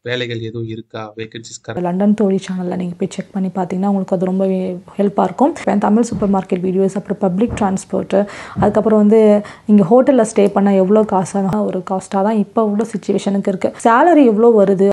வேலைகள் எதுவும் இருக்கா வேகன்சிஸ் கரெக்ட் லண்டன் தோழி சேனலில் நீங்கள் போய் செக் பண்ணி பார்த்தீங்கன்னா உங்களுக்கு அது ரொம்ப ஹெல்ப்பாக இருக்கும் இப்போ தமிழ் சூப்பர் மார்க்கெட் வீடியோஸ் அப்புறம் பப்ளிக் டிரான்ஸ்போர்ட்டு அதுக்கப்புறம் வந்து இங்கே ஹோட்டலில் ஸ்டே பண்ணால் எவ்வளோ காசான ஒரு காஸ்ட்டாக தான் இப்போ உள்ள சுச்சுவேஷனுக்கு இருக்குது சேலரி எவ்வளோ வருது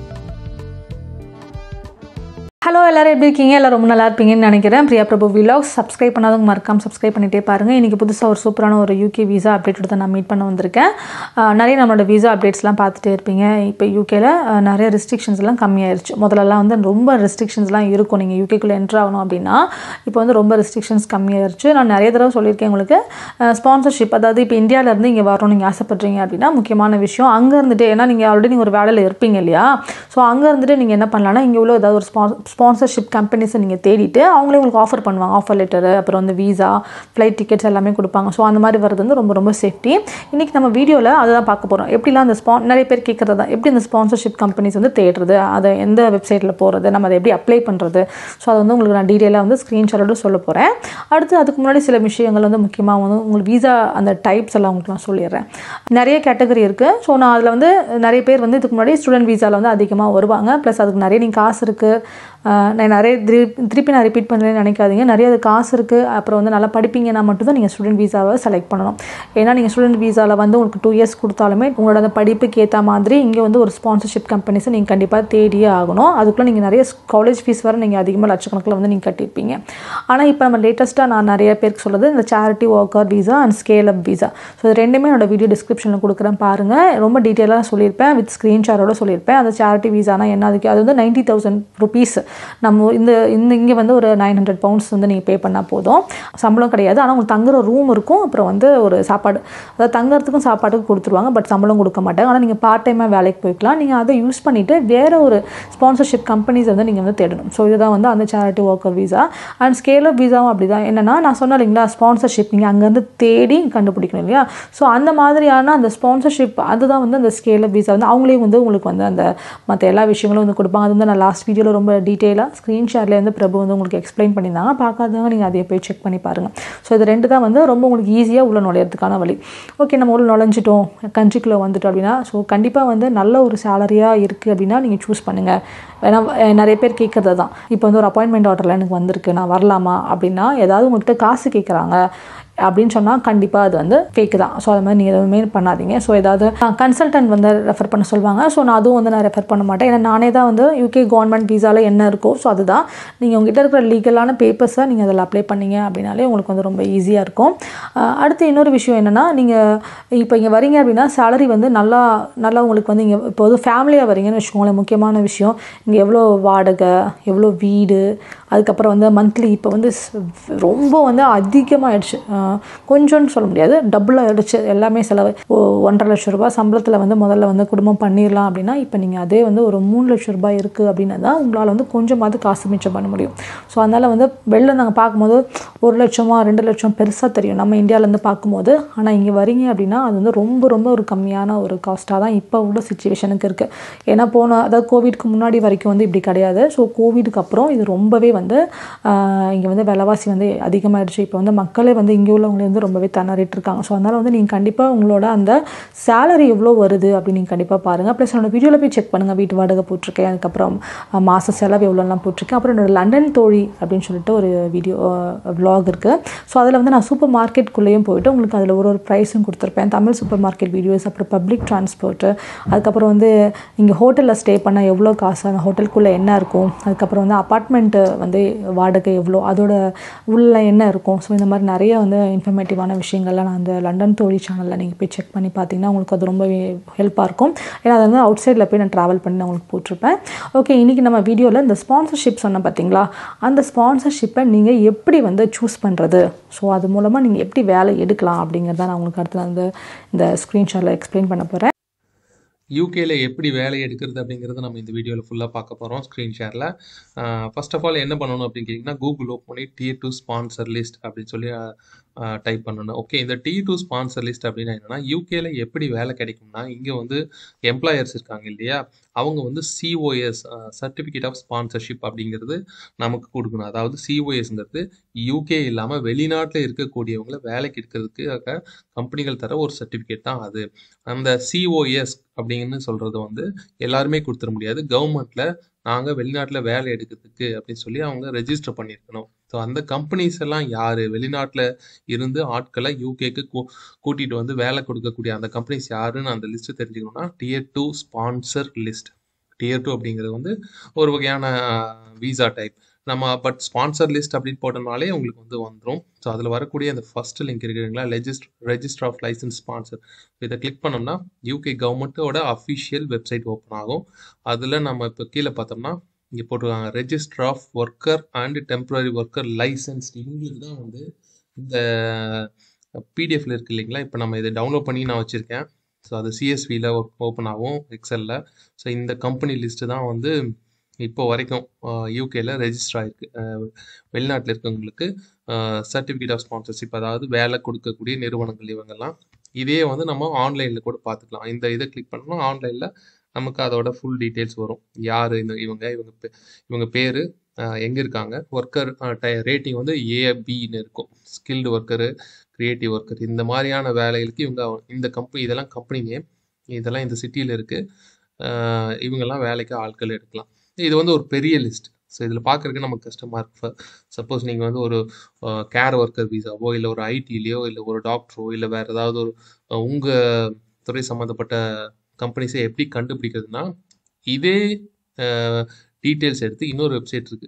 ஹலோ எல்லாரும் எப்படி இருக்கீங்க எல்லாரும் ரொம்ப நல்லா இருப்பீங்கன்னு நினைக்கிறேன் பிரியா பிரபு விலாக்ஸ் சப்ஸ்கிரைப் பண்ணாதவங்க மறக்காம சப்ஸ்கிரைப் பண்ணிட்டே பாருங்கள் இன்றைக்கி புதுசாக ஒரு சூப்பரான ஒரு யூகே விசா அப்டேட் தான் நான் மீட் பண்ண வந்திருக்கேன் ஆஹ் நிறைய நம்மளோட விசா அப்டேட்ஸ்லாம் பார்த்துட்டே இருப்பீங்க இப்போ யூகேல நிறைய ரெஸ்ட்ரிக்ஷன்ஸ்லாம் கம்மியாயிருச்சு முதல்லலாம் வந்து ரொம்ப ரெஸ்ட்ரிக்ஷன்ஸ்லாம் இருக்கும் நீங்கள் யூகேக்குள்ளே என்ட்ரு ஆகணும் அப்படின்னா இப்போ வந்து ரொம்ப ரெஸ்ட்ரிக்ஷன்ஸ் கம்மியாயிருச்சு நான் நிறைய தடவை சொல்லியிருக்கேன் உங்களுக்கு ஸ்பான்சர்ஷிப் அதாவது இப்போ இந்தியாவிலேருந்து இங்கே வரணும் நீங்கள் ஆசைப்படுறீங்க அப்படின்னா முக்கியமான விஷயம் அங்கே இருந்துட்டு ஏன்னா நீங்கள் ஆல்ரெடி நீங்கள் ஒரு வேலையில் இருப்பீங்க இல்லையா ஸோ அங்கே இருந்துட்டு நீங்கள் என்ன பண்ணலாம்னா இங்கே உள்ள ஏதாவது ஒரு ஸ்பா ஸ்பான்சர்ஷிப் கம்பெனிஸை நீங்கள் தேடிட்டு அவங்களே உங்களுக்கு ஆஃபர் பண்ணுவாங்க ஆஃபர் லெட்டரு அப்புறம் வந்து வீசா ஃப்ளைட் டிக்கெட்ஸ் எல்லாமே கொடுப்பாங்க ஸோ அந்த மாதிரி வர்றது வந்து ரொம்ப ரொம்ப சேஃப்டி இன்றைக்கி நம்ம வீடியோவில் அதை தான் பார்க்க போகிறோம் எப்படிலாம் அந்த ஸ்பான் நிறைய பேர் கேட்குறது தான் எப்படி இந்த ஸ்பான்சர்ஷிப் கம்பெனிஸ் வந்து தேடுறது அதை எந்த வெப்சைட்டில் போகிறது நம்ம அதை எப்படி அப்ளை பண்ணுறது ஸோ அதை வந்து உங்களுக்கு நான் டீட்டெயிலாக வந்து ஸ்க்ரீன்ஷாட்டோட சொல்ல போகிறேன் அடுத்து அதுக்கு முன்னாடி சில விஷயங்கள் வந்து முக்கியமாக வந்து உங்களுக்கு வீசா அந்த டைப்ஸ் எல்லாம் உங்களுக்கு நான் சொல்லிடுறேன் நிறைய கேட்டகரி இருக்குது ஸோ நான் அதில் வந்து நிறைய பேர் வந்து இதுக்கு முன்னாடி ஸ்டூடெண்ட் வீசாவில் வந்து அதிகமாக வருவாங்க ப்ளஸ் அதுக்கு நிறைய நீங்கள் காசு இருக்குது நான் நிறைய திருப்பி திருப்பி நான் ரிப்பீட் பண்ணுறேன்னு நினைக்காதீங்க நிறைய அது காசு இருக்குது அப்புறம் வந்து நல்லா படிப்பீங்கன்னா மட்டும்தான் நீங்கள் ஸ்டூடெண்ட் வீசாவை செலக்ட் பண்ணணும் ஏன்னா நீங்கள் ஸ்டூடெண்ட் வீசாவில் வந்து உங்களுக்கு டூ இயர்ஸ் கொடுத்தாலுமே உங்களோட அந்த படிப்புக்கு ஏற்ற மாதிரி இங்கே வந்து ஒரு ஸ்பான்சர்ஷிப் கம்பெனிஸை நீங்கள் கண்டிப்பாக தேடியே ஆகணும் அதுக்குள்ளே நீங்கள் நிறைய காலேஜ் ஃபீஸ் வர நீங்கள் அதிகமாக லட்சக்கணக்கில் வந்து நீங்கள் கட்டியிருப்பீங்க ஆனால் இப்போ நம்ம லேட்டஸ்ட்டாக நான் நிறைய பேருக்கு சொல்கிறது இந்த charity worker visa and scale up visa so இது ரெண்டுமே என்னோட வீடியோ டிஸ்கிரிப்ஷனில் கொடுக்குறேன் பாருங்கள் ரொம்ப டீட்டெயிலாக சொல்லியிருப்பேன் வித் ஸ்க்ரீன்ஷாட்டோட சொல்லியிருப்பேன் அந்த சேரிட்டி வீசானா என்ன அதுக்கு அது வந்து நைன்ட்டி தௌசண்ட் ருபீஸ் நம்ம இந்த இந்த இங்கே வந்து ஒரு நைன் ஹண்ட்ரட் பவுண்ட்ஸ் வந்து நீங்கள் பே பண்ணால் போதும் சம்பளம் கிடையாது ஆனால் உங்களுக்கு தங்குற ரூம் இருக்கும் அப்புறம் வந்து ஒரு சாப்பாடு அதாவது தங்குறதுக்கும் சாப்பாட்டுக்கும் கொடுத்துருவாங்க பட் சம்பளம் கொடுக்க மாட்டாங்க ஆனால் நீங்கள் பார்ட் டைமாக வேலைக்கு போய்க்கலாம் நீங்கள் அதை யூஸ் பண்ணிவிட்டு வேறு ஒரு ஸ்பான்சர்ஷிப் கம்பெனிஸ் வந்து நீங்கள் வந்து தேடணும் ஸோ இதுதான் வந்து அந்த charity worker visa and scale off வீசாவும் அப்படி தான் என்னென்னா நான் சொன்னேன் இல்லைங்களா ஸ்பான்சர்ஷிப் நீங்கள் அங்கேருந்து தேடி கண்டுபிடிக்கணும் இல்லையா ஸோ அந்த மாதிரியான அந்த ஸ்பான்சர்ஷிப் அதுதான் வந்து அந்த ஸ்கேல் ஆஃப் வீசா வந்து அவங்களே வந்து உங்களுக்கு வந்து அந்த மற்ற எல்லா விஷயங்களும் வந்து கொடுப்பாங்க அது வந்து நான் லாஸ்ட் வீடியோவில் ரொம்ப டீட்டெயிலாக ஸ்க்ரீன் ஷேரில் வந்து பிரபு வந்து உங்களுக்கு எக்ஸ்பிளைன் பண்ணியிருந்தாங்க பார்க்காதவங்க நீங்கள் அதை போய் செக் பண்ணி பாருங்கள் ஸோ இது ரெண்டு தான் வந்து ரொம்ப உங்களுக்கு ஈஸியாக உள்ள நுழையிறதுக்கான வழி ஓகே நம்ம உள்ள நுழைஞ்சிட்டோம் கண்ட்ரிக்குள்ளே வந்துட்டோம் அப்படின்னா ஸோ கண்டிப்பாக வந்து நல்ல ஒரு சேலரியாக இருக்குது அப்படின்னா நீங்கள் சூஸ் பண்ணுங்கள் ஏன்னா நிறைய பேர் கேட்குறது தான் இப்போ வந்து ஒரு அப்பாயின்மெண்ட் ஆர்டரில் எனக்கு வந்திருக்கு நான் வரலாமா அப்படின்னா ஏதாவது உங்கள்கிட்ட காசு கேட்குறாங்க அப்படின்னு சொன்னால் கண்டிப்பாக அது வந்து ஃபேக்கு தான் ஸோ அது மாதிரி நீங்கள் எதுவுமே பண்ணாதீங்க ஸோ ஏதாவது கன்சல்டன்ட் வந்து ரெஃபர் பண்ண சொல்லுவாங்க ஸோ நான் அதுவும் வந்து நான் ரெஃபர் பண்ண மாட்டேன் ஏன்னா நானே தான் வந்து யூகே கவர்மெண்ட் வீசாவில் என்ன இருக்கோ ஸோ அதுதான் நீங்கள் உங்ககிட்ட இருக்கிற லீகலான பேப்பர்ஸை நீங்கள் அதில் அப்ளை பண்ணீங்க அப்படின்னாலே உங்களுக்கு வந்து ரொம்ப ஈஸியாக இருக்கும் அடுத்து இன்னொரு விஷயம் என்னென்னா நீங்கள் இப்போ இங்கே வரீங்க அப்படின்னா சேலரி வந்து நல்லா நல்லா உங்களுக்கு வந்து இங்கே இப்போ வந்து ஃபேமிலியாக வரீங்கன்னு வச்சுக்கோங்களேன் முக்கியமான விஷயம் இங்கே எவ்வளோ வாடகை எவ்வளோ வீடு அதுக்கப்புறம் வந்து மந்த்லி இப்போ வந்து ரொம்ப வந்து அதிகமாகிடுச்சு கொஞ்சம்னு சொல்ல முடியாது டபுளாக ஆகிடுச்சு எல்லாமே செலவு ஒன்றரை லட்ச ரூபாய் சம்பளத்தில் வந்து முதல்ல வந்து குடும்பம் பண்ணிடலாம் அப்படின்னா இப்போ நீங்கள் அதே வந்து ஒரு மூணு லட்ச ரூபாய் இருக்குது அப்படின்னா தான் உங்களால் வந்து கொஞ்சமாவது காசு மிச்சம் பண்ண முடியும் ஸோ அதனால் வந்து வெளில நாங்கள் பார்க்கும்போது ஒரு லட்சமாக ரெண்டு லட்சம் பெருசாக தெரியும் நம்ம இந்தியாவிலேருந்து பார்க்கும்போது ஆனால் இங்கே வரீங்க அப்படின்னா அது வந்து ரொம்ப ரொம்ப ஒரு கம்மியான ஒரு காஸ்ட்டாக தான் இப்போ உள்ள சுச்சுவேஷனுக்கு இருக்குது ஏன்னா போன அதாவது கோவிட்க்கு முன்னாடி வரைக்கும் வந்து இப்படி கிடையாது ஸோ கோவிடுக்கு அப்புறம் இது ரொம்பவே வந்து இங்கே வந்து விலைவாசி வந்து அதிகமாகிடுச்சு இப்போ வந்து மக்களே வந்து இங்கே உள்ளவங்களே வந்து ரொம்பவே திணறிட்டு இருக்காங்க ஸோ அதனால் வந்து நீங்கள் கண்டிப்பாக உங்களோட அந்த சேலரி எவ்வளோ வருது அப்படின்னு நீங்கள் கண்டிப்பாக பாருங்கள் ப்ளஸ் என்னோட வீடியோவில் போய் செக் பண்ணுங்கள் வீட்டு வாடகை போட்டிருக்கேன் அதுக்கப்புறம் மாத செலவு எவ்வளோலாம் போட்டிருக்கேன் அப்புறம் என்னோட லண்டன் தோழி அப்படின்னு சொல்லிட்டு ஒரு வீடியோ விலாக் இருக்குது ஸோ அதில் வந்து நான் சூப்பர் மார்க்கெட்குள்ளேயும் போயிட்டு உங்களுக்கு அதில் ஒரு ஒரு ப்ரைஸும் கொடுத்துருப்பேன் தமிழ் சூப்பர் மார்க்கெட் வீடியோஸ் அப்புறம் பப்ளிக் டிரான்ஸ்போர்ட்டு அதுக்கப்புறம் வந்து இங்கே ஹோட்டலில் ஸ்டே பண்ணால் எவ்வளோ காசு அந்த ஹோட்டலுக்குள்ளே என்ன இருக்கும் அதுக்கப்புறம் வந்து அப்பார்ட்மெண்ட்டு வந்து வாடகை எவ்வளோ அதோட உள்ள என்ன இருக்கும் ஸோ இந்த மாதிரி நிறைய வந்து இன்ஃபர்மேட்டிவான விஷயங்கள்லாம் நான் அந்த லண்டன் தோழி சேனலில் நீங்கள் போய் செக் பண்ணி பார்த்தீங்கன்னா உங்களுக்கு அது ரொம்ப ஹெல்ப்பாக இருக்கும் ஏன்னா அது வந்து அவுட் சைடில் போய் நான் ட்ராவல் பண்ணி நான் உங்களுக்கு போட்டிருப்பேன் ஓகே இன்றைக்கி நம்ம வீடியோவில் இந்த ஸ்பான்சர்ஷிப் சொன்னேன் பார்த்தீங்களா அந்த ஸ்பான்சர்ஷிப்பை நீங்கள் எப்படி வந்து சூஸ் பண்ணுறது ஸோ அது மூலமாக நீங்கள் எப்படி வேலை எடுக்கலாம் அப்படிங்கிறத நான் உங்களுக்கு அடுத்து வந்து இந்த ஸ்க்ரீன்ஷாட்டில் எக்ஸ்பிளைன் பண்ண போகிறேன் யூகேல எப்படி வேலை எடுக்கிறது அப்படிங்கிறத நம்ம இந்த வீடியோவில் ஃபுல்லாக பார்க்க போகிறோம் ஸ்க்ரீன் ஷேரில் ஃபர்ஸ்ட் ஆஃப் ஆல் என்ன பண்ணணும் அப்படின்னு கேட்டிங்கன்னா கூகுள் ஓப்பன் பண்ணி டியர் டூ ஸ்பான்சர் லிஸ்ட் அப்படின்னு சொல்லி டைப் பண்ணணும் ஓகே இந்த டி டூ ஸ்பான்சர் லிஸ்ட் அப்படின்னா என்னன்னா யூகேல எப்படி வேலை கிடைக்கும்னா இங்கே வந்து எம்ப்ளாயர்ஸ் இருக்காங்க இல்லையா அவங்க வந்து சிஓஎஸ் சர்டிஃபிகேட் ஆஃப் ஸ்பான்சர்ஷிப் அப்படிங்கிறது நமக்கு கொடுக்கணும் அதாவது சிஓஎஸ்ங்கிறது யூகே இல்லாமல் வெளிநாட்டில் இருக்கக்கூடியவங்களை வேலைக்கு எடுக்கிறதுக்கு கம்பெனிகள் தர ஒரு சர்டிஃபிகேட் தான் அது அந்த சிஓஎஸ் அப்படின்னு சொல்கிறது வந்து எல்லாருமே கொடுத்துட முடியாது கவர்மெண்ட்டில் நாங்கள் வெளிநாட்டில் வேலை எடுக்கிறதுக்கு அப்படின்னு சொல்லி அவங்க ரெஜிஸ்டர் பண்ணியிருக்கணும் ஸோ அந்த கம்பெனிஸ் எல்லாம் யார் வெளிநாட்டில் இருந்து ஆட்களை யூகேக்கு கூட்டிகிட்டு வந்து வேலை கொடுக்கக்கூடிய அந்த கம்பெனிஸ் யாருன்னு அந்த லிஸ்ட்டு தெரிஞ்சுக்கணும்னா tier two sponsor list tier two அப்படிங்கிறது வந்து ஒரு வகையான விசா டைப் நம்ம பட் ஸ்பான்சர் லிஸ்ட் அப்படின்னு போட்டோம்னாலே உங்களுக்கு வந்து வந்துடும் ஸோ அதில் வரக்கூடிய அந்த ஃபர்ஸ்ட் லிங்க் இருக்குங்களா register register of licence sponsor இதை கிளிக் பண்ணோம்னா யூகே கவர்மெண்ட்டோட அஃபிஷியல் வெப்சைட் ஓப்பன் ஆகும் அதில் நம்ம இப்போ கீழே பார்த்தோம்னா இங்கே போட்டிருக்காங்க register of worker and temporary worker licence இவங்களுக்கு தான் வந்து இந்த பிடிஎஃப்ல இருக்கு இல்லைங்களா இப்போ நம்ம இதை டவுன்லோட் பண்ணி நான் வச்சுருக்கேன் ஸோ அது சிஎஸ்வியில் ஓப்பன் ஆகும் எக்ஸலில் ஸோ இந்த கம்பெனி லிஸ்ட்டு தான் வந்து இப்போ வரைக்கும் யூகேல ரெஜிஸ்டர் ஆயிருக்கு வெளிநாட்டில் இருக்கவங்களுக்கு சர்டிஃபிகேட் ஆஃப் ஸ்பான்சர்ஷிப் அதாவது வேலை கொடுக்கக்கூடிய நிறுவனங்கள் இவங்கெல்லாம் இதே வந்து நம்ம ஆன்லைனில் கூட பார்த்துக்கலாம் இந்த இதை கிளிக் பண்ணோம்னா ஆன்லைனில் நமக்கு அதோட ஃபுல் டீட்டெயில்ஸ் வரும் யார் இந்த இவங்க இவங்க இவங்க பேர் எங்கே இருக்காங்க ஒர்க்கர் ரேட்டிங் வந்து ஏபின்னு இருக்கும் ஸ்கில்டு ஒர்க்கரு க்ரியேட்டிவ் ஒர்க்கர் இந்த மாதிரியான வேலைகளுக்கு இவங்க இந்த கம்பெனி இதெல்லாம் கம்பெனி நேம் இதெல்லாம் இந்த சிட்டியில் இருக்குது இவங்கெல்லாம் வேலைக்கு ஆட்கள் எடுக்கலாம் இது வந்து ஒரு பெரிய லிஸ்ட் ஸோ இதில் பார்க்குறதுக்கு நமக்கு கஷ்டமாக இருக்கு சப்போஸ் நீங்கள் வந்து ஒரு கேர் ஒர்க்கர் விசாவோ இல்லை ஒரு ஐடிலேயோ இல்லை ஒரு டாக்டரோ இல்லை வேறு ஏதாவது ஒரு உங்கள் துறை சம்மந்தப்பட்ட கம்பெனிஸை எப்படி கண்டுபிடிக்கிறதுனா இதே டீட்டெயில்ஸ் எடுத்து இன்னொரு வெப்சைட் இருக்குது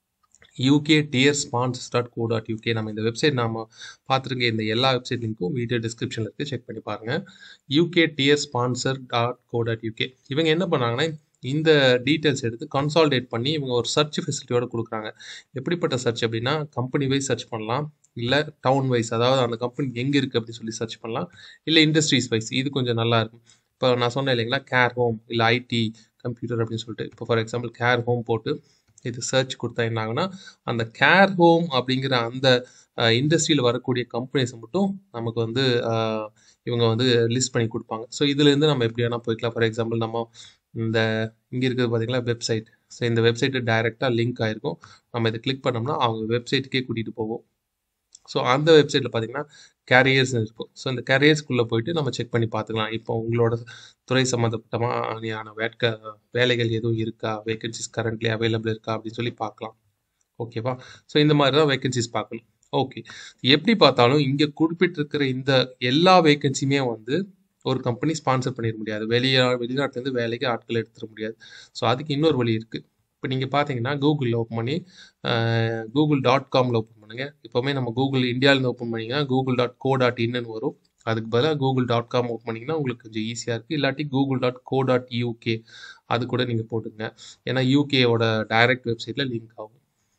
UK tier sponsors dot co dot UK நம்ம இந்த வெப்சைட் நாம பார்த்துருக்க இந்த எல்லா வெப்சைட் லிங்க்கும் வீடியோ டிஸ்கிரிப்ஷனில் இருக்குது செக் பண்ணி பாருங்கள் UK tier sponsor dot co dot UK இவங்க என்ன பண்ணாங்கன்னா இந்த டீட்டெயில்ஸ் எடுத்து கன்சால்டேட் பண்ணி இவங்க ஒரு சர்ச் ஃபெசிலிட்டியோட கொடுக்குறாங்க எப்படிப்பட்ட சர்ச் அப்படின்னா கம்பெனி வைஸ் சர்ச் பண்ணலாம் இல்லை டவுன் வைஸ் அதாவது அந்த கம்பெனி எங்கே இருக்குது அப்படின்னு சொல்லி சர்ச் பண்ணலாம் இல்லை இண்டஸ்ட்ரீஸ் வைஸ் இது கொஞ்சம் நல்லா இருக்கும் இப்போ நான் சொன்னேன் இல்லைங்களா கேர் ஹோம் இல்லை ஐடி கம்ப்யூட்டர் அப்படின்னு சொல்லிட்டு இப்போ ஃபார் எக்ஸாம்பிள் கேர் ஹோம் போட்டு இது சர்ச் கொடுத்தா என்ன ஆகுனா அந்த கேர் ஹோம் அப்படிங்கிற அந்த இண்டஸ்ட்ரியில் வரக்கூடிய கம்பெனிஸை மட்டும் நமக்கு வந்து இவங்க வந்து லிஸ்ட் பண்ணி கொடுப்பாங்க ஸோ இதுலேருந்து நம்ம எப்படி வேணால் போய்க்கலாம் ஃபார் எக்ஸாம்பிள் நம்ம இந்த இங்கே இருக்கிறது பார்த்தீங்களா வெப்சைட் ஸோ இந்த வெப்சைட்டு டைரெக்டாக லிங்க் ஆகிருக்கும் நம்ம இதை கிளிக் பண்ணோம்னா அவங்க வெப்சைட்டுக்கே கூட்டிகிட்டு போவோம் ஸோ அந்த வெப்சைட்டில் பார்த்தீங்கன்னா கேரியர்ஸ் இருக்கும் ஸோ இந்த கேரியர்ஸ்குள்ளே போயிட்டு நம்ம செக் பண்ணி பார்த்துக்கலாம் இப்போ உங்களோட துறை சம்மந்தப்பட்டமான வேட்க வேலைகள் எதுவும் இருக்கா வேகன்சிஸ் கரண்ட்லி அவைலபிள் இருக்கா அப்படின்னு சொல்லி பார்க்கலாம் ஓகேவா ஸோ இந்த மாதிரி தான் வேகன்சிஸ் பார்க்கணும் ஓகே எப்படி பார்த்தாலும் இங்கே குறிப்பிட்டிருக்கிற இந்த எல்லா வேகன்சியுமே வந்து ஒரு கம்பெனி ஸ்பான்சர் பண்ணிட முடியாது வெளியா வெளிநாட்டிலேருந்து வேலைக்கு ஆட்கள் எடுத்துட முடியாது ஸோ அதுக்கு இன்னொரு வழி இருக்குது இப்போ நீங்கள் பார்த்தீங்கன்னா கூகுளில் ஓப்பன் பண்ணி கூகுள் டாட் காமில் ஓப்பன் பண்ணுங்கள் இப்போவுமே நம்ம கூகுள் இந்தியாவிலேருந்து ஓப்பன் பண்ணிங்கன்னா கூகுள் டாட் கோ டாட் இன்னு வரும் அதுக்கு பதிலாக கூகுள் டாட் காம் ஓப்பன் பண்ணிங்கன்னா உங்களுக்கு கொஞ்சம் ஈஸியாக இருக்குது இல்லாட்டி Google dot co dot UK அது கூட நீங்கள் போட்டுங்க ஏன்னா யூகேவோட டைரக்ட் வெப்சைட்டில் லிங்க் ஆகும்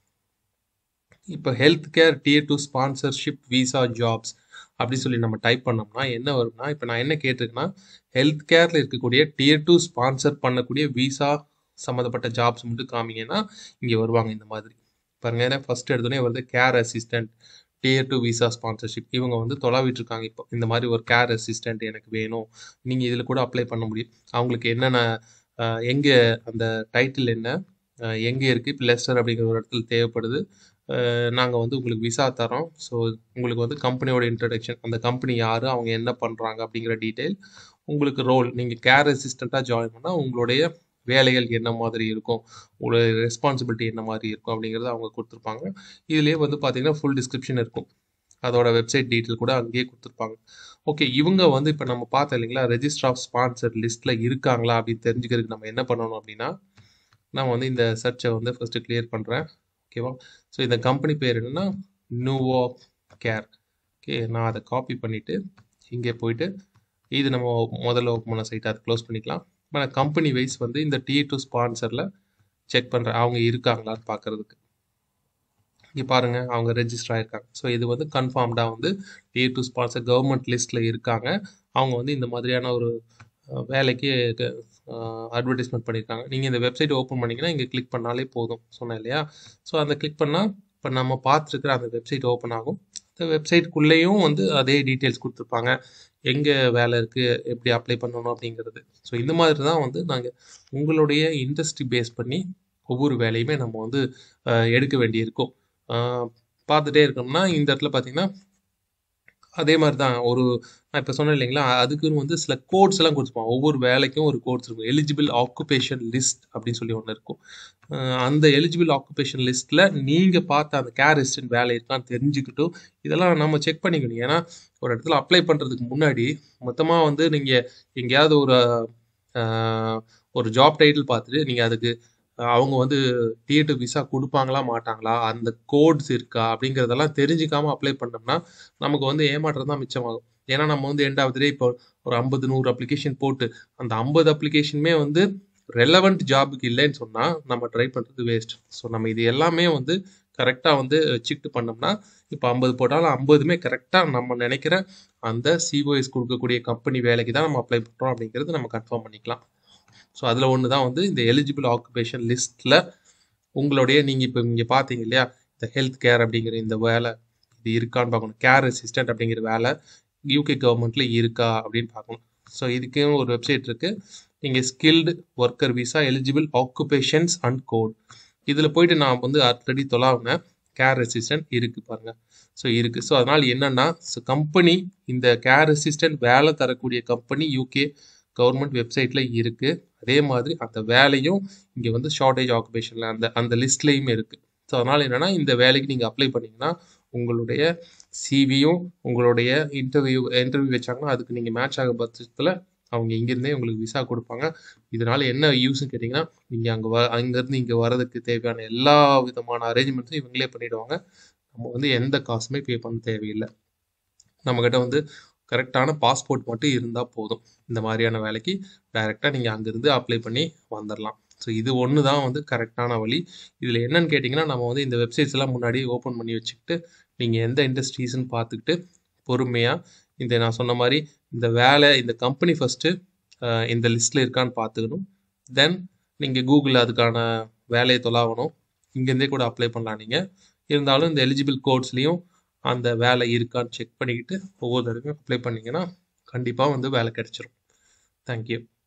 இப்போ health care tier two sponsorship visa jobs அப்படின்னு சொல்லி நம்ம டைப் பண்ணோம்னா என்ன வரும்னா இப்போ நான் என்ன கேட்டிருக்கேன்னா ஹெல்த் கேரில் இருக்கக்கூடிய டியர் டூ ஸ்பான்சர் பண்ணக்கூடிய விசா சம்மந்தப்பட்ட ஜாப்ஸ் மட்டும் காமிங்கன்னா இங்கே வருவாங்க இந்த மாதிரி பாருங்க ஏன்னா ஃபர்ஸ்ட் எடுத்தோடனே வருது care assistant tier two visa sponsorship இவங்க வந்து தொலைவிட்டு இருக்காங்க இப்போ இந்த மாதிரி ஒரு கேர் அசிஸ்டன்ட் எனக்கு வேணும் நீங்கள் இதில் கூட அப்ளை பண்ண முடியும் அவங்களுக்கு என்னென்ன எங்கே அந்த டைட்டில் என்ன எங்கே இருக்குது இப்போ லெஸ்டர் அப்படிங்கிற ஒரு இடத்துல தேவைப்படுது நாங்கள் வந்து உங்களுக்கு விசா தரோம் ஸோ உங்களுக்கு வந்து கம்பெனியோட இன்ட்ரடக்ஷன் அந்த கம்பெனி யார் அவங்க என்ன பண்ணுறாங்க அப்படிங்கிற டீட்டெயில் உங்களுக்கு ரோல் நீங்கள் கேர் அசிஸ்டண்ட்டாக ஜாயின் பண்ணால் உங்களுடைய வேலைகள் என்ன மாதிரி இருக்கும் உங்களுடைய ரெஸ்பான்சிபிலிட்டி என்ன மாதிரி இருக்கும் அப்படிங்கிறத அவங்க கொடுத்துருப்பாங்க இதுலேயே வந்து பார்த்தீங்கன்னா ஃபுல் டிஸ்கிரிப்ஷன் இருக்கும் அதோட வெப்சைட் டீட்டெயில் கூட அங்கேயே கொடுத்துருப்பாங்க ஓகே இவங்க வந்து இப்போ நம்ம பார்த்தோம் இல்லைங்களா ரெஜிஸ்டர் ஆஃப் ஸ்பான்சர் லிஸ்ட்டில் இருக்காங்களா அப்படின்னு தெரிஞ்சுக்கிறதுக்கு நம்ம என்ன பண்ணணும் அப்படின்னா நான் வந்து இந்த சர்ச்சை வந்து ஃபஸ்ட்டு கிளியர் பண்ணுறேன் ஓகேவா ஸோ இந்த கம்பெனி பேர் என்னென்னா நூவோ கேர் ஓகே நான் அதை காப்பி பண்ணிவிட்டு இங்கே போயிட்டு இது நம்ம முதல்ல ஓப்பன் பண்ண சைட்டை அதை க்ளோஸ் பண்ணிக்கலாம் இப்போ நான் கம்பெனி வைஸ் வந்து இந்த டி டூ ஸ்பான்சரில் செக் பண்ணுறேன் அவங்க இருக்காங்களான்னு பார்க்குறதுக்கு இங்கே பாருங்கள் அவங்க ரெஜிஸ்டர் ஆகிருக்காங்க ஸோ இது வந்து கன்ஃபார்ம்டாக வந்து டி டூ ஸ்பான்சர் கவர்மெண்ட் லிஸ்ட்டில் இருக்காங்க அவங்க வந்து இந்த மாதிரியான ஒரு வேலைக்கு அட்வர்டைஸ்மெண்ட் பண்ணியிருக்காங்க நீங்கள் இந்த வெப்சைட் ஓப்பன் பண்ணிங்கன்னா இங்கே கிளிக் பண்ணாலே போதும் சொன்னேன் இல்லையா ஸோ அந்த கிளிக் பண்ணால் இப்போ நம்ம பார்த்துருக்குற அந்த வெப்சைட் ஓப்பன் ஆகும் இந்த வெப்சைட்குள்ளேயும் வந்து அதே டீட்டெயில்ஸ் கொடுத்துருப்பாங்க எங்கே வேலை இருக்குது எப்படி அப்ளை பண்ணணும் அப்படிங்கிறது ஸோ இந்த மாதிரி தான் வந்து நாங்கள் உங்களுடைய இண்டஸ்ட்ரி பேஸ் பண்ணி ஒவ்வொரு வேலையுமே நம்ம வந்து அஹ், எடுக்க வேண்டியிருக்கும் அஹ், பார்த்துட்டே இருக்கோம்னா இந்த இடத்துல பார்த்தீங்கன்னா அதே மாதிரி தான் ஒரு நான் இப்போ சொன்னேன் இல்லைங்களா அதுக்குன்னு வந்து சில கோட்ஸ் எல்லாம் கொடுத்துருப்பாங்க ஒவ்வொரு வேலைக்கும் ஒரு கோட்ஸ் இருக்கும் எலிஜிபிள் ஆக்குபேஷன் லிஸ்ட் அப்படின்னு சொல்லி ஒன்று இருக்கும் அஹ் அந்த எலிஜிபிள் ஆக்குபேஷன் லிஸ்ட்டில் நீங்கள் பார்த்த அந்த கேர் அசிஸ்டன்ட் வேலை இருக்கான்னு தெரிஞ்சுக்கிட்டும் இதெல்லாம் நம்ம செக் பண்ணிக்கணும் ஏன்னா ஒரு இடத்துல அப்ளை பண்ணுறதுக்கு முன்னாடி மொத்தமாக வந்து நீங்கள் எங்கேயாவது ஒரு அஹ், ஒரு ஜாப் டைட்டில் பார்த்துட்டு நீங்கள் அதுக்கு அஹ், அவங்க வந்து டிஏட்டு விசா கொடுப்பாங்களா மாட்டாங்களா அந்த கோட்ஸ் இருக்கா அப்படிங்கிறதெல்லாம் தெரிஞ்சுக்காம அப்ளை பண்ணோம்னா நமக்கு வந்து ஏமாற்றம் தான் மிச்சமாகும் ஏன்னா நம்ம வந்து எண்ட் ஆஃப் இப்போ ஒரு ஐம்பது நூறு அப்ளிகேஷன் போட்டு அந்த ஐம்பது அப்ளிகேஷனுமே வந்து ரெலவெண்ட் ஜாபுக்கு இல்லைன்னு சொன்னால் நம்ம ட்ரை பண்ணுறது வேஸ்ட் ஸோ நம்ம இது எல்லாமே வந்து கரெக்டாக வந்து வச்சுக்கிட்டு பண்ணோம்னா இப்போ ஐம்பது போட்டாலும் ஐம்பதுமே கரெக்டாக நம்ம நினைக்கிற அந்த சிஓஎஸ் கொடுக்கக்கூடிய கம்பெனி வேலைக்கு தான் நம்ம அப்ளை பண்ணுறோம் அப்படிங்கிறது நம்ம கன்ஃபார்ம் பண்ணிக்கலாம் ஸோ அதில் ஒன்று தான் வந்து இந்த எலிஜிபிள் ஆக்குபேஷன் லிஸ்ட்டில் உங்களுடைய நீங்கள் இப்போ இங்கே பார்த்தீங்க இல்லையா இந்த ஹெல்த் கேர் அப்படிங்கிற இந்த வேலை இது இருக்கான்னு பார்க்கணும் கேர் அசிஸ்டன்ட் அப்படிங்கிற வேலை யூகே கவர்மெண்ட்ல இருக்கா அப்படின்னு பார்க்கணும் ஸோ இதுக்கும் ஒரு வெப்சைட் இருக்கு நீங்கள் skilled worker visa eligible occupations and code இதில் போயிட்டு நான் வந்து ஆல்ரெடி தொலாவினேன் கேர் அசிஸ்டன்ட் இருக்கு பாருங்க ஸோ இருக்கு ஸோ அதனால் என்னன்னா ஸோ கம்பெனி இந்த கேர் அசிஸ்டன்ட் வேலை தரக்கூடிய கம்பெனி யூகே கவர்மெண்ட் வெப்சைட்டில் இருக்கு அதே மாதிரி அந்த வேலையும் இங்கே வந்து ஷார்டேஜ் ஆக்குபேஷனில் அந்த அந்த லிஸ்ட்லேயுமே இருக்கு ஸோ அதனால் என்னன்னா இந்த வேலைக்கு நீங்கள் அப்ளை பண்ணீங்கன்னா உங்களுடைய சிவியும் உங்களுடைய இன்டர்வியூ இன்டர்வியூ வச்சாங்கன்னா அதுக்கு நீங்கள் மேட்ச் ஆக பட்சத்தில் அவங்க இங்கேருந்தே உங்களுக்கு விசா கொடுப்பாங்க இதனால என்ன யூஸ்ன்னு கேட்டிங்கன்னா நீங்கள் அங்கே வ அங்கேருந்து இங்கே வரதுக்கு தேவையான எல்லா விதமான அரேஞ்ச்மெண்ட்ஸும் இவங்களே பண்ணிடுவாங்க நம்ம வந்து எந்த காசுமே பே பண்ண தேவையில்லை நம்மக்கிட்ட வந்து கரெக்டான பாஸ்போர்ட் மட்டும் இருந்தால் போதும் இந்த மாதிரியான வேலைக்கு டைரெக்டாக நீங்கள் அங்கேருந்து அப்ளை பண்ணி வந்துடலாம் ஸோ இது ஒன்று தான் வந்து கரெக்டான வழி இதில் என்னன்னு கேட்டிங்கன்னா நம்ம வந்து இந்த வெப்சைட்ஸ் எல்லாம் முன்னாடி ஓப்பன் பண்ணி வச்சுக்கிட்டு நீங்கள் எந்த இண்டஸ்ட்ரீஸ்ன்னு பார்த்துக்கிட்டு பொறுமையாக இந்த நான் சொன்ன மாதிரி இந்த வேலை இந்த கம்பெனி ஃபஸ்ட்டு இந்த லிஸ்ட்டில் இருக்கான்னு பார்த்துக்கணும் தென் நீங்கள் கூகுளில் அதுக்கான வேலையை தொலாவணும் இங்கேருந்தே கூட அப்ளை பண்ணலாம் நீங்கள் இருந்தாலும் இந்த எலிஜிபிள் கோட்ஸ்லேயும் அந்த வேலை இருக்கான்னு செக் பண்ணிக்கிட்டு ஒவ்வொரு தடவையும் அப்ளை பண்ணிங்கன்னா கண்டிப்பாக வந்து வேலை கிடைச்சிரும் தேங்க்யூ